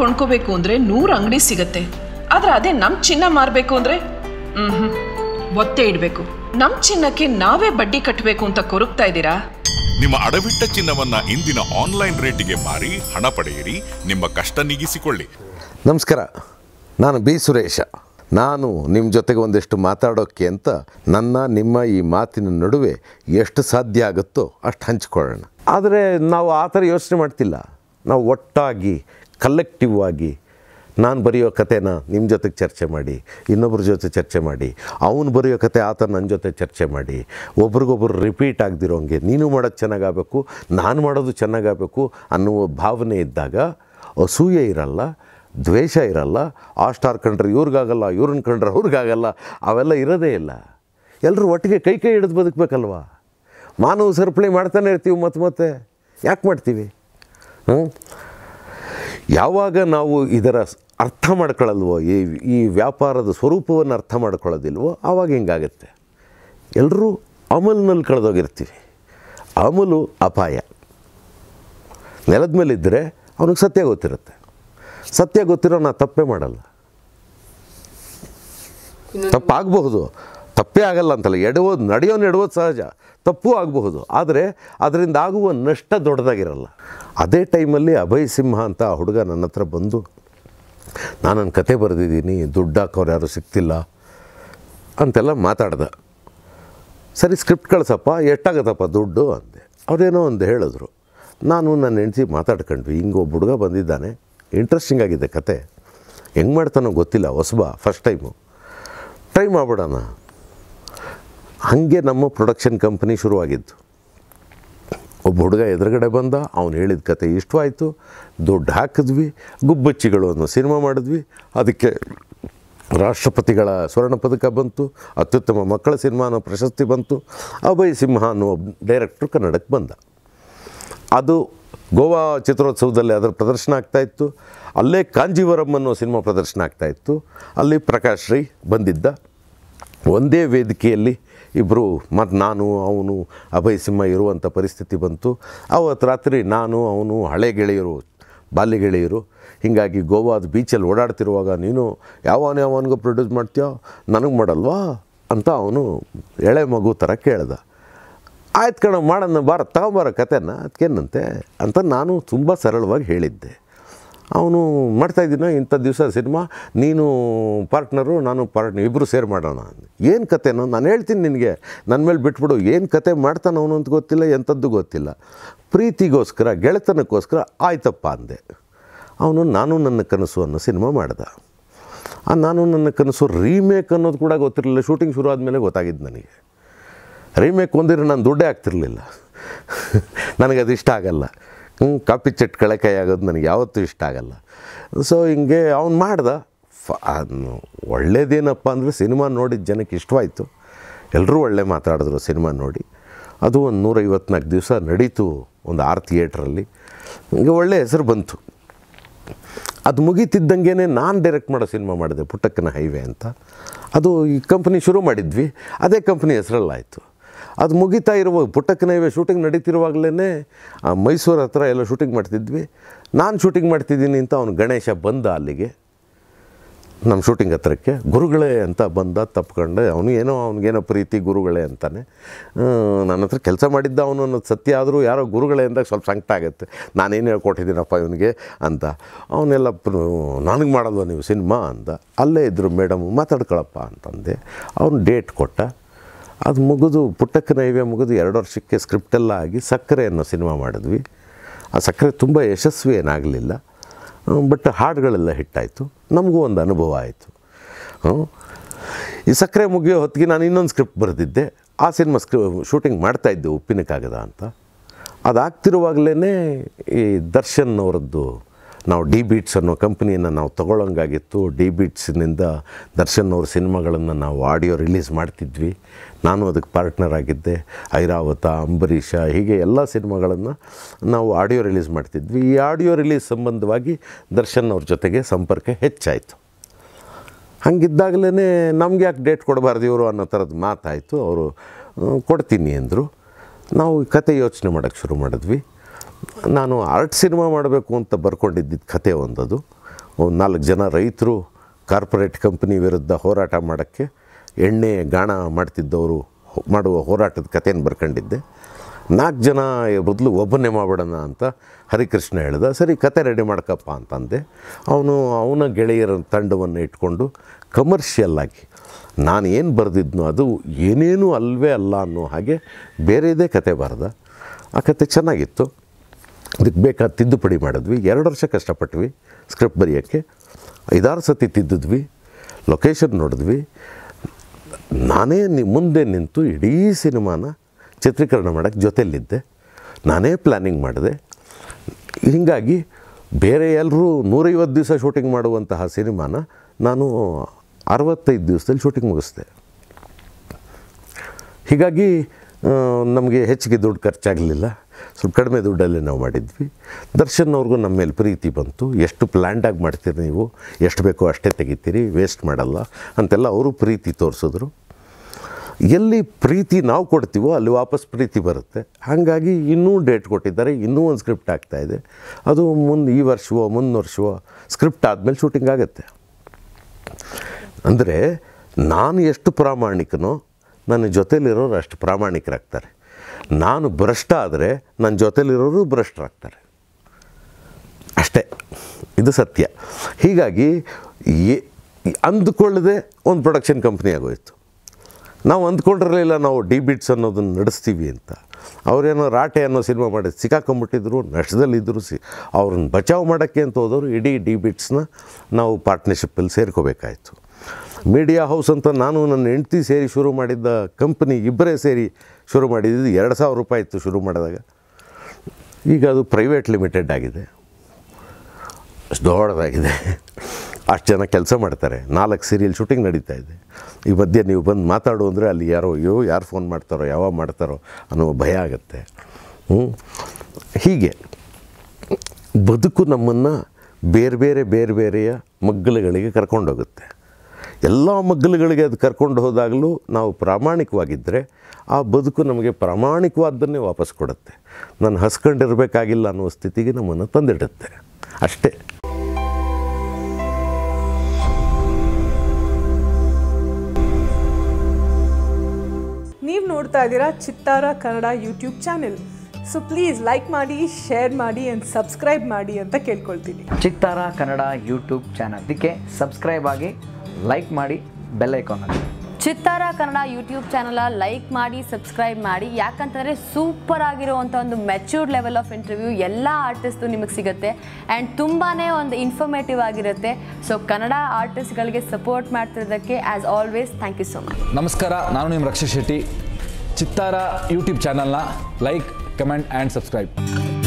ಕೊಂಡ್ಕೋಬೇಕು ಅಂದ್ರೆ ನೂರು ಅಂಗಡಿ ಸಿಗತ್ತೆ ಆದ್ರೆ ಅದೇ ನಮ್ ಚಿನ್ನ ಮಾರ್ಬೇಕು ಅಂದ್ರೆ ಹ್ಮ್ ಒತ್ತೆ ಇಡ್ಬೇಕು ನಮ್ ಚಿನ್ನಕ್ಕೆ ನಾವೇ ಬಡ್ಡಿ ಕಟ್ಟಬೇಕು ಅಂತ ಕೊರಗ್ತಾ ಇದ್ದೀರಾ ನಿಮ್ಮ ಅಡವಿಟ್ಟ ಚಿನ್ನವನ್ನ ಇಂದಿನ ಆನ್ಲೈನ್ ರೇಟಿಗೆ ಮಾರಿ ಹಣ ಪಡೆಯಿರಿ ನಿಮ್ಮ ಕಷ್ಟ ನೀಗಿಸಿಕೊಳ್ಳಿ ನಮಸ್ಕಾರ ನಾನು ಬಿ ಸುರೇಶ ನಾನು ನಿಮ್ಮ ಜೊತೆಗೆ ಒಂದಿಷ್ಟು ಮಾತಾಡೋಕ್ಕೆ ಅಂತ ನನ್ನ ನಿಮ್ಮ ಈ ಮಾತಿನ ನಡುವೆ ಎಷ್ಟು ಸಾಧ್ಯ ಆಗುತ್ತೋ ಅಷ್ಟು ಹಂಚ್ಕೊಳ್ಳೋಣ ಆದರೆ ನಾವು ಆ ಥರ ಯೋಚನೆ ಮಾಡ್ತಿಲ್ಲ ನಾವು ಒಟ್ಟಾಗಿ ಕಲೆಕ್ಟಿವ್ ಆಗಿ ನಾನು ಬರೆಯೋ ಕಥೆನ ನಿಮ್ಮ ಜೊತೆಗೆ ಚರ್ಚೆ ಮಾಡಿ ಇನ್ನೊಬ್ಬರ ಜೊತೆ ಚರ್ಚೆ ಮಾಡಿ ಅವನು ಬರೆಯೋ ಕತೆ ಆತ ನನ್ನ ಜೊತೆ ಚರ್ಚೆ ಮಾಡಿ ಒಬ್ರಿಗೊಬ್ರು ರಿಪೀಟ್ ಆಗದಿರೋಂಗೆ ನೀನು ಮಾಡೋದು ಚೆನ್ನಾಗಾಗಬೇಕು ನಾನು ಮಾಡೋದು ಚೆನ್ನಾಗಾಗಬೇಕು ಅನ್ನುವ ಭಾವನೆ ಇದ್ದಾಗ ಅಸೂಯೆ ಇರಲ್ಲ ದ್ವೇಷ ಇರಲ್ಲ ಆ ಸ್ಟಾರ್ ಕಂಡ್ರೆ ಇವ್ರಿಗಾಗಲ್ಲ ಇವ್ರನ್ನ ಕಂಡ್ರೆ ಅವ್ರಿಗಾಗಲ್ಲ ಅವೆಲ್ಲ ಇರೋದೇ ಇಲ್ಲ ಎಲ್ಲರೂ ಒಟ್ಟಿಗೆ ಕೈ ಕೈ ಹಿಡಿದು ಬದುಕಬೇಕಲ್ವಾ ಮಾನವ ಸರಪಳಿ ಮಾಡ್ತಾನೆ ಇರ್ತೀವಿ ಮತ್ತೆ ಮತ್ತೆ ಯಾಕೆ ಮಾಡ್ತೀವಿ ಹ್ಞೂ ಯಾವಾಗ ನಾವು ಇದರ ಅರ್ಥ ಮಾಡ್ಕೊಳ್ಳಲ್ವೋ ಈ ಈ ವ್ಯಾಪಾರದ ಸ್ವರೂಪವನ್ನು ಅರ್ಥ ಮಾಡ್ಕೊಳ್ಳೋದಿಲ್ವೋ ಆವಾಗ ಹಿಂಗಾಗತ್ತೆ ಎಲ್ಲರೂ ಅಮಲ್ನಲ್ಲಿ ಕಳೆದೋಗಿರ್ತೀವಿ ಅಮಲು ಅಪಾಯ ನೆಲದ ಮೇಲೆ ಇದ್ದರೆ ಅವನಿಗೆ ಸತ್ಯ ಗೊತ್ತಿರುತ್ತೆ ಸತ್ಯ ಗೊತ್ತಿರೋ ನಾ ತಪ್ಪೇ ಮಾಡಲ್ಲ ತಪ್ಪಾಗಬಹುದು ತಪ್ಪೇ ಆಗಲ್ಲ ಅಂತಲ್ಲ ಎಡವೋದು ನಡೆಯೋನು ಎಡವೋದು ಸಹಜ ತಪ್ಪು ಆಗಬಹುದು ಆದರೆ ಅದರಿಂದ ಆಗುವ ನಷ್ಟ ದೊಡ್ಡದಾಗಿರಲ್ಲ ಅದೇ ಟೈಮಲ್ಲಿ ಅಭಯ್ ಸಿಂಹ ಅಂತ ಆ ಹುಡುಗ ನನ್ನ ಹತ್ರ ಬಂದು ನಾನು ನನ್ನ ಕತೆ ಬರೆದಿದ್ದೀನಿ ದುಡ್ಡು ಹಾಕೋರು ಯಾರೂ ಸಿಗ್ತಿಲ್ಲ ಅಂತೆಲ್ಲ ಮಾತಾಡ್ದೆ ಸರಿ ಸ್ಕ್ರಿಪ್ಟ್ ಕಳ್ಸಪ್ಪ ಎಷ್ಟಾಗತ್ತಪ್ಪ ದುಡ್ಡು ಅಂದೆ ಅವರೇನೋ ಒಂದು ಹೇಳಿದ್ರು ನಾನು ನನ್ನ ಹೆಂಡ್ತಿ ಮಾತಾಡ್ಕೊಂಡ್ವಿ ಹಿಂಗೆ ಒಬ್ಬ ಹುಡುಗ ಬಂದಿದ್ದಾನೆ ಇಂಟ್ರೆಸ್ಟಿಂಗ್ ಆಗಿದೆ ಕತೆ ಹೆಂಗೆ ಮಾಡ್ತಾನೋ ಗೊತ್ತಿಲ್ಲ ಹೊಸಬ ಫಸ್ಟ್ ಟೈಮು ಟ್ರೈ ಮಾಡ್ಬಿಡೋಣ ಹಾಗೆ ನಮ್ಮ ಪ್ರೊಡಕ್ಷನ್ ಕಂಪ್ನಿ ಶುರುವಾಗಿದ್ದು ಒಬ್ಬ ಹುಡುಗ ಎದುರುಗಡೆ ಬಂದ ಅವನು ಹೇಳಿದ ಕತೆ ಇಷ್ಟವಾಯಿತು ದುಡ್ಡು ಹಾಕಿದ್ವಿ ಗುಬ್ಬಚ್ಚಿಗಳು ಅನ್ನೋ ಸಿನಿಮಾ ಮಾಡಿದ್ವಿ ಅದಕ್ಕೆ ರಾಷ್ಟ್ರಪತಿಗಳ ಸ್ವರ್ಣ ಪದಕ ಬಂತು ಅತ್ಯುತ್ತಮ ಮಕ್ಕಳ ಸಿನಿಮಾ ಅನ್ನೋ ಪ್ರಶಸ್ತಿ ಬಂತು ಅಭಯ್ ಸಿಂಹ ಅನ್ನೋ ಡೈರೆಕ್ಟ್ರು ಕನ್ನಡಕ್ಕೆ ಬಂದ ಅದು ಗೋವಾ ಚಿತ್ರೋತ್ಸವದಲ್ಲಿ ಅದರ ಪ್ರದರ್ಶನ ಆಗ್ತಾಯಿತ್ತು ಅಲ್ಲೇ ಕಾಂಜೀವರಂ ಅನ್ನೋ ಸಿನಿಮಾ ಪ್ರದರ್ಶನ ಆಗ್ತಾಯಿತ್ತು ಅಲ್ಲಿ ಪ್ರಕಾಶ್ ರೈ ಬಂದಿದ್ದ ಒಂದೇ ವೇದಿಕೆಯಲ್ಲಿ ಇಬ್ಬರು ಮತ್ತು ನಾನು ಅವನು ಅಭಯ್ ಸಿಂಹ ಇರುವಂಥ ಪರಿಸ್ಥಿತಿ ಬಂತು ಅವತ್ತು ರಾತ್ರಿ ನಾನು ಅವನು ಹಳೆ ಗೆಳೆಯರು ಬಾಲ್ಯ ಗೆಳೆಯರು ಹೀಗಾಗಿ ಗೋವಾದ ಬೀಚಲ್ಲಿ ಓಡಾಡ್ತಿರುವಾಗ ನೀನು ಯಾವನ ಯಾವನಿಗೂ ಪ್ರೊಡ್ಯೂಸ್ ಮಾಡ್ತೀಯೋ ನನಗೆ ಮಾಡಲ್ವಾ ಅಂತ ಅವನು ಎಳೆ ಮಗು ಥರ ಕೇಳ್ದ ಆಯ್ತು ಕಣ ಮಾಡೋಣ ಬಾರ ತಗೊಂಬಾರ ಕತೆನ ಅದಕ್ಕೇನಂತೆ ಅಂತ ನಾನು ತುಂಬ ಸರಳವಾಗಿ ಹೇಳಿದ್ದೆ ಅವನು ಮಾಡ್ತಾಯಿದ್ದೀನ ಇಂಥ ದಿವಸ ಸಿನಿಮಾ ನೀನು ಪಾರ್ಟ್ನರು ನಾನು ಪಾರ್ಟ್ನರ್ ಇಬ್ಬರು ಸೇರ್ ಮಾಡೋಣ ಏನು ಕತೆನೋ ನಾನು ಹೇಳ್ತೀನಿ ನಿನಗೆ ನನ್ನ ಮೇಲೆ ಬಿಟ್ಬಿಡು ಏನು ಕತೆ ಮಾಡ್ತಾನೆ ಅವನು ಅಂತ ಗೊತ್ತಿಲ್ಲ ಎಂಥದ್ದು ಗೊತ್ತಿಲ್ಲ ಪ್ರೀತಿಗೋಸ್ಕರ ಗೆಳೆತನಕ್ಕೋಸ್ಕರ ಆಯ್ತಪ್ಪ ಅಂದೆ ಅವನು ನಾನು ನನ್ನ ಕನಸು ಅನ್ನೋ ಸಿನಿಮಾ ಮಾಡ್ದ ಆ ನಾನು ನನ್ನ ಕನಸು ರೀಮೇಕ್ ಅನ್ನೋದು ಕೂಡ ಗೊತ್ತಿರಲಿಲ್ಲ ಶೂಟಿಂಗ್ ಶುರು ಆದಮೇಲೆ ಗೊತ್ತಾಗಿದ್ದು ನನಗೆ ರೀಮೇಕ್ ಒಂದಿರೋ ನಾನು ದುಡ್ಡೇ ಆಗ್ತಿರಲಿಲ್ಲ ನನಗದು ಇಷ್ಟ ಆಗಲ್ಲ ಹ್ಞೂ ಕಾಪಿ ಚಟ್ ಕಳೆಕಾಯಿ ಆಗೋದು ನನಗೆ ಯಾವತ್ತೂ ಇಷ್ಟ ಆಗಲ್ಲ ಸೊ ಹಿಂಗೆ ಅವ್ನು ಮಾಡ್ದ ಫ ಅದ್ನು ಒಳ್ಳೇದೇನಪ್ಪ ಅಂದರೆ ಸಿನಿಮಾ ನೋಡಿದ ಜನಕ್ಕೆ ಇಷ್ಟವಾಯಿತು ಎಲ್ಲರೂ ಒಳ್ಳೆ ಮಾತಾಡಿದ್ರು ಸಿನಿಮಾ ನೋಡಿ ಅದು ಒಂದು ನೂರೈವತ್ನಾಲ್ಕು ದಿವಸ ನಡೀತು ಒಂದು ಆರು ಥಿಯೇಟ್ರಲ್ಲಿ ಹಿಂಗೆ ಒಳ್ಳೆ ಹೆಸರು ಬಂತು ಅದು ಮುಗೀತಿದ್ದಂಗೆ ನಾನು ಡೈರೆಕ್ಟ್ ಮಾಡೋ ಸಿನಿಮಾ ಮಾಡಿದೆ ಪುಟ್ಟಕ್ಕನ ಹೈವೇ ಅಂತ ಅದು ಈ ಕಂಪ್ನಿ ಶುರು ಮಾಡಿದ್ವಿ ಅದೇ ಕಂಪ್ನಿ ಹೆಸರಲ್ಲಾಯಿತು ಅದು ಮುಗಿತಾ ಇರುವ ಪುಟ್ಟಕ್ಕನ ಹೈವೇ ಶೂಟಿಂಗ್ ನಡೀತಿರುವಾಗಲೇ ಮೈಸೂರು ಹತ್ರ ಎಲ್ಲ ಶೂಟಿಂಗ್ ಮಾಡ್ತಿದ್ವಿ ನಾನು ಶೂಟಿಂಗ್ ಮಾಡ್ತಿದ್ದೀನಿ ಅಂತ ಅವನು ಗಣೇಶ ಬಂದ ಅಲ್ಲಿಗೆ ನಮ್ಮ ಶೂಟಿಂಗ್ ಹತ್ರಕ್ಕೆ ಗುರುಗಳೇ ಅಂತ ಬಂದ ತಪ್ಕೊಂಡೆ ಅವನು ಏನೋ ಅವ್ನಿಗೇನೋ ಪ್ರೀತಿ ಗುರುಗಳೇ ಅಂತಾನೆ ಆ, ನನ್ನ ಹತ್ರ ಕೆಲಸ ಮಾಡಿದ್ದ ಅವನು ಅನ್ನೋದು ಸತ್ಯ ಆದರೂ ಯಾರೋ ಗುರುಗಳೇ ಅಂದಾಗ ಸ್ವಲ್ಪ ಸಂಕಟ ಆಗುತ್ತೆ ನಾನೇನು ಹೇಳ್ಕೊಟ್ಟಿದ್ದೀನಪ್ಪ ಇವನಿಗೆ ಅಂತ ಅವನ್ನೆಲ್ಲ ನನಗೆ ಮಾಡಲ್ವ ನೀವು ಸಿನಿಮಾ ಅಂದ ಅಲ್ಲೇ ಇದ್ದರು ಮೇಡಮ್ ಮಾತಾಡ್ಕೊಳಪ್ಪ ಅಂತಂದೆ ಅವನು ಡೇಟ್ ಕೊಟ್ಟ ಅದು ಮುಗಿದು ಪುಟ್ಟಕ್ಕನ ಹೈವೇ ಮುಗಿದು ಎರಡು ವರ್ಷಕ್ಕೆ ಸ್ಕ್ರಿಪ್ಟೆಲ್ಲ ಆಗಿ ಸಕ್ಕರೆ ಅನ್ನೋ ಸಿನಿಮಾ ಮಾಡಿದ್ವಿ ಆ ಸಕ್ಕರೆ ತುಂಬ ಯಶಸ್ವಿ ಏನಾಗಲಿಲ್ಲ ಬಟ್ ಹಾಡುಗಳೆಲ್ಲ ಹಿಟ್ಟಾಯಿತು ನಮಗೂ ಒಂದು ಅನುಭವ ಆಯಿತು ಹ್ಮ್. ಈ ಸಕ್ಕರೆ ಮುಗಿಯೋ ಹೊತ್ತಿಗೆ ನಾನು ಇನ್ನೊಂದು ಸ್ಕ್ರಿಪ್ಟ್ ಬರೆದಿದ್ದೆ ಆ ಸಿನಿಮಾ ಸ್ಕ್ರಿ ಶೂಟಿಂಗ್ ಮಾಡ್ತಾಯಿದ್ದೆ ಉಪ್ಪಿನ ಕಾಗದ ಅಂತ ಅದಾಗ್ತಿರುವಾಗಲೇ ಈ ದರ್ಶನ್ ಅವರದ್ದು ನಾವು ಡಿ ಬೀಟ್ಸ್ ಅನ್ನೋ ಕಂಪ್ನಿಯನ್ನು ನಾವು ತಗೊಳ್ಳೋಂಗಾಗಿತ್ತು ಡಿ ಬೀಟ್ಸ್ನಿಂದ ದರ್ಶನ್ ಅವ್ರ ಸಿನಿಮಾಗಳನ್ನು ನಾವು ಆಡಿಯೋ ರಿಲೀಸ್ ಮಾಡ್ತಿದ್ವಿ ನಾನು ಅದಕ್ಕೆ ಪಾರ್ಟ್ನರ್ ಆಗಿದ್ದೆ ಐರಾವತ ಅಂಬರೀಷ ಹೀಗೆ ಎಲ್ಲ ಸಿನಿಮಾಗಳನ್ನು ನಾವು ಆಡಿಯೋ ರಿಲೀಸ್ ಮಾಡ್ತಿದ್ವಿ ಈ ಆಡಿಯೋ ರಿಲೀಸ್ ಸಂಬಂಧವಾಗಿ ದರ್ಶನ್ ಅವ್ರ ಜೊತೆಗೆ ಸಂಪರ್ಕ ಹೆಚ್ಚಾಯಿತು ಹಂಗಿದ್ದಾಗಲೇ ನಮ್ಗೆ ಯಾಕೆ ಡೇಟ್ ಕೊಡಬಾರ್ದು ಇವರು ಅನ್ನೋ ಥರದ್ದು ಮಾತಾಯಿತು ಅವರು ಆ, ಕೊಡ್ತೀನಿ ಅಂದರು ನಾವು ಈ ಕತೆ ಯೋಚನೆ ಮಾಡೋಕ್ಕೆ ಶುರು ಮಾಡಿದ್ವಿ ನಾನು ಆರ್ಟ್ ಸಿನಿಮಾ ಮಾಡಬೇಕು ಅಂತ ಬರ್ಕೊಂಡಿದ್ದಿದ್ದು ಕತೆ ಒಂದದು ಒಂದು ನಾಲ್ಕು ಜನ ರೈತರು ಕಾರ್ಪೊರೇಟ್ ಕಂಪ್ನಿ ವಿರುದ್ಧ ಹೋರಾಟ ಮಾಡೋಕ್ಕೆ ಎಣ್ಣೆ ಗಾಣ ಮಾಡ್ತಿದ್ದವರು ಹೊ- ಮಾಡುವ ಹೋರಾಟದ ಕಥೆಯನ್ನು ಬರ್ಕೊಂಡಿದ್ದೆ ನಾಲ್ಕು ಜನ ಬದಲು ಒಬ್ಬನೇ ಮಾಡೋಣ ಅಂತ ಹರಿಕೃಷ್ಣ ಹೇಳ್ದ ಸರಿ ಕತೆ ರೆಡಿ ಮಾಡ್ಕಪ್ಪ ಅಂತಂದೆ ಅವನು ಅವನ ಗೆಳೆಯರ ತಂಡವನ್ನು ಇಟ್ಕೊಂಡು ಕಮರ್ಷಿಯಲ್ ಆಗಿ ನಾನು ಏನು ಬರೆದಿದ್ನೋ ಅದು ಏನೇನೂ ಅಲ್ವೇ ಅಲ್ಲ ಅನ್ನೋ ಹಾಗೆ ಬೇರೆದೇ ಕತೆ ಬರೆದ ಆ ಕತೆ ಚೆನ್ನಾಗಿತ್ತು ಅದಕ್ಕೆ ಬೇಕಾದ ತಿದ್ದುಪಡಿ ಮಾಡಿದ್ವಿ ಎರಡು ವರ್ಷ ಕಷ್ಟಪಟ್ವಿ ಸ್ಕ್ರಿಪ್ಟ್ ಬರೆಯೋಕ್ಕೆ ಐದಾರು ಸತಿ ತಿದ್ದಿದ್ವಿ ಲೊಕೇಶನ್ ನೋಡಿದ್ವಿ ನಾನೇ ನಿ ಮುಂದೆ ನಿಂತು ಇಡೀ ಸಿನಿಮಾನ ಚಿತ್ರೀಕರಣ ಮಾಡೋಕ್ಕೆ ಜೊತೆಯಲ್ಲಿದ್ದೆ ನಾನೇ ಪ್ಲ್ಯಾನಿಂಗ್ ಮಾಡಿದೆ ಹೀಗಾಗಿ ಬೇರೆ ಎಲ್ಲರೂ ನೂರೈವತ್ತು ದಿವಸ ಶೂಟಿಂಗ್ ಮಾಡುವಂತಹ ಸಿನಿಮಾನ ನಾನು ಅರವತ್ತೈದು ದಿವಸದಲ್ಲಿ ಶೂಟಿಂಗ್ ಮುಗಿಸ್ದೆ ಹೀಗಾಗಿ ಆ, ನಮಗೆ ಹೆಚ್ಚಿಗೆ ದುಡ್ಡು ಖರ್ಚಾಗಲಿಲ್ಲ ಸ್ವಲ್ಪ ಕಡಿಮೆ ದುಡ್ಡಲ್ಲಿ ನಾವು ಮಾಡಿದ್ವಿ ದರ್ಶನ್ ಅವ್ರಿಗೂ ನಮ್ಮ ಮೇಲೆ ಪ್ರೀತಿ ಬಂತು ಎಷ್ಟು ಪ್ಲ್ಯಾಂಡಾಗಿ ಮಾಡ್ತೀರಿ ನೀವು ಎಷ್ಟು ಬೇಕೋ ಅಷ್ಟೇ ತೆಗಿತೀರಿ ವೇಸ್ಟ್ ಮಾಡಲ್ಲ ಅಂತೆಲ್ಲ ಅವರು ಪ್ರೀತಿ ತೋರಿಸಿದ್ರು ಎಲ್ಲಿ ಪ್ರೀತಿ ನಾವು ಕೊಡ್ತೀವೋ ಅಲ್ಲಿ ವಾಪಸ್ ಪ್ರೀತಿ ಬರುತ್ತೆ ಹಾಗಾಗಿ ಇನ್ನೂ ಡೇಟ್ ಕೊಟ್ಟಿದ್ದಾರೆ ಇನ್ನೂ ಒಂದು ಸ್ಕ್ರಿಪ್ಟ್ ಆಗ್ತಾಯಿದೆ ಅದು ಮುಂದೆ ಈ ವರ್ಷವೋ ಮುಂದಿನ ವರ್ಷವೋ ಸ್ಕ್ರಿಪ್ಟ್ ಆದಮೇಲೆ ಶೂಟಿಂಗ್ ಆಗುತ್ತೆ ಅಂದರೆ ನಾನು ಎಷ್ಟು ಪ್ರಾಮಾಣಿಕನೋ ನನ್ನ ಜೊತೆಲಿರೋರು ಅಷ್ಟು ಪ್ರಾಮಾಣಿಕರಾಗ್ತಾರೆ ನಾನು ಭ್ರಷ್ಟ ಆದರೆ ನನ್ನ ಜೊತೆಲಿರೋರು ಭ್ರಷ್ಟರಾಗ್ತಾರೆ ಅಷ್ಟೇ ಇದು ಸತ್ಯ ಹೀಗಾಗಿ ಏ- ಅಂದುಕೊಳ್ಳದೆ ಒಂದು ಪ್ರೊಡಕ್ಷನ್ ಕಂಪ್ನಿ ಆಗೋಯ್ತು ನಾವು ಅಂದ್ಕೊಂಡಿರಲಿಲ್ಲ ನಾವು ಡಿ ಬಿಟ್ಸ್ ಅನ್ನೋದನ್ನು ನಡೆಸ್ತೀವಿ ಅಂತ ಅವರೇನೋ ರಾಟೆ ಅನ್ನೋ ಸಿನಿಮಾ ಮಾಡಿ ಸಿಕ್ಕಾಕೊಂಬಿಟ್ಟಿದ್ರು ನಷ್ಟದಲ್ಲಿದ್ದರು ಸಿ ಅವ್ರನ್ನ ಬಚಾವ್ ಮಾಡೋಕ್ಕೆ ಅಂತ ಹೋದವರು ಇಡೀ ಡಿ ಬಿಟ್ಸ್ನ ನಾವು ಪಾರ್ಟ್ನರ್ಶಿಪ್ಪಲ್ಲಿ ಸೇರ್ಕೋಬೇಕಾಯ್ತು ಮೀಡಿಯಾ ಹೌಸ್ ಅಂತ ನಾನು ನನ್ನ ಹೆಂಡ್ತಿ ಸೇರಿ ಶುರು ಮಾಡಿದ್ದ ಕಂಪ್ನಿ ಇಬ್ಬರೇ ಸೇರಿ ಶುರು ಮಾಡಿದ್ದು ಎರಡು ಸಾವಿರ ರೂಪಾಯಿ ಇತ್ತು ಶುರು ಮಾಡಿದಾಗ ಈಗ ಅದು ಪ್ರೈವೇಟ್ ಲಿಮಿಟೆಡ್ ಆಗಿದೆ ಅಷ್ಟು ದೊಡ್ಡದಾಗಿದೆ ಅಷ್ಟು ಜನ ಕೆಲಸ ಮಾಡ್ತಾರೆ ನಾಲ್ಕು ಸೀರಿಯಲ್ ಶೂಟಿಂಗ್ ನಡೀತಾ ಇದೆ ಈ ಮಧ್ಯೆ ನೀವು ಬಂದು ಮಾತಾಡು ಅಂದರೆ ಅಲ್ಲಿ ಯಾರೋ ಅಯ್ಯೋ ಯಾರು ಫೋನ್ ಮಾಡ್ತಾರೋ ಯಾವಾಗ ಮಾಡ್ತಾರೋ ಅನ್ನೋ ಭಯ ಆಗುತ್ತೆ ಹ್ಞೂ ಹೀಗೆ ಬದುಕು ನಮ್ಮನ್ನು ಬೇರೆ ಬೇರೆ ಬೇರೆ ಬೇರೆಯ ಮಗ್ಗಲುಗಳಿಗೆ ಕರ್ಕೊಂಡೋಗುತ್ತೆ ಎಲ್ಲ ಮಗ್ಗಲುಗಳಿಗೆ ಅದು ಕರ್ಕೊಂಡು ಹೋದಾಗಲೂ ನಾವು ಪ್ರಾಮಾಣಿಕವಾಗಿದ್ದರೆ ಆ ಬದುಕು ನಮಗೆ ಪ್ರಾಮಾಣಿಕವಾದ್ದನ್ನೇ ವಾಪಸ್ ಕೊಡುತ್ತೆ ನಾನು ಹಸ್ಕೊಂಡಿರಬೇಕಾಗಿಲ್ಲ ಅನ್ನುವ ಸ್ಥಿತಿಗೆ ನಮ್ಮನ್ನು ತಂದಿಡುತ್ತೆ ಅಷ್ಟೇ ನೀವು ನೋಡ್ತಾ ಇದ್ದೀರಾ Chittara Kannada YouTube channel so please like ಮಾಡಿ ಶೇರ್ ಮಾಡಿ ಆ್ಯಂಡ್ ಸಬ್ಸ್ಕ್ರೈಬ್ ಮಾಡಿ ಅಂತ ಕೇಳ್ಕೊಳ್ತೀನಿ ಚಿತ್ತಾರ ಕನ್ನಡ ಯೂಟ್ಯೂಬ್ ಚಾನಲ್ ಅದಕ್ಕೆ ಸಬ್ಸ್ಕ್ರೈಬ್ ಆಗಿ ಲೈಕ್ ಮಾಡಿ ಬೆಲ್ ಐಕಾನ್ ಅಲ್ಲಿ Chittara Kannada YouTube channel like ಮಾಡಿ ಸಬ್ಸ್ಕ್ರೈಬ್ ಮಾಡಿ ಯಾಕಂತಂದರೆ ಸೂಪರ್ ಆಗಿರುವಂಥ ಒಂದು ಮೆಚ್ಯೂರ್ಡ್ ಲೆವೆಲ್ ಆಫ್ ಇಂಟರ್ವ್ಯೂ ಎಲ್ಲ ಆರ್ಟಿಸ್ಟು ನಿಮಗೆ ಸಿಗುತ್ತೆ ಆ್ಯಂಡ್ ತುಂಬಾ ಒಂದು ಇನ್ಫಾರ್ಮೇಟಿವ್ ಆಗಿರುತ್ತೆ ಸೊ ಕನ್ನಡ ಆರ್ಟಿಸ್ಟ್ಗಳಿಗೆ ಸಪೋರ್ಟ್ ಮಾಡ್ತಿರೋದಕ್ಕೆ as always thank you so much ನಮಸ್ಕಾರ ನಾನು ನಿಮ್ಮ ರಕ್ಷಾ ಶೆಟ್ಟಿ ಚಿತ್ತಾರ ಯೂಟ್ಯೂಬ್ ಚಾನಲ್ನ ಲೈಕ್ ಕಮೆಂಟ್ ಆ್ಯಂಡ್ ಸಬ್ಸ್ಕ್ರೈಬ್